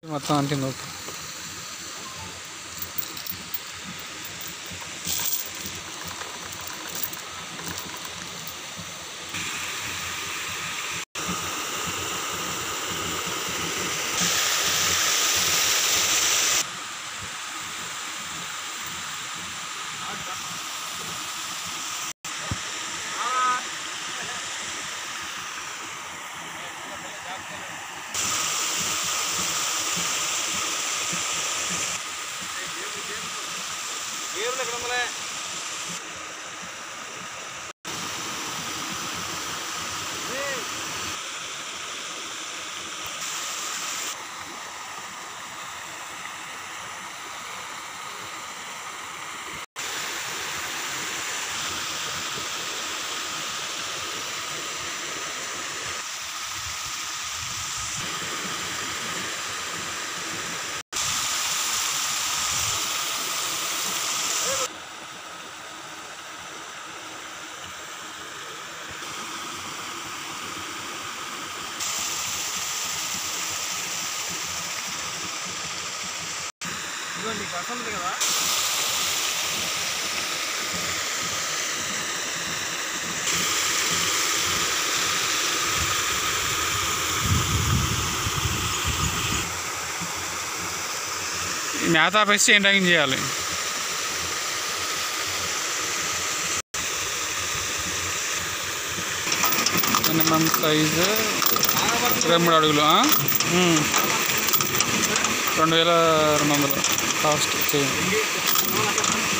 మొత్తం అంటింది ఓకే ఇదిగోండి బస్ ఉంది కదా ఈ మేత ఆపేసి ఏం ట్యాగింగ్ చేయాలి మినిమం సైజు ఇరవై మూడు అడుగులు ఆ? ఉమ్. రెండు వేల రెండు వందలు కాస్ట్ చేయండి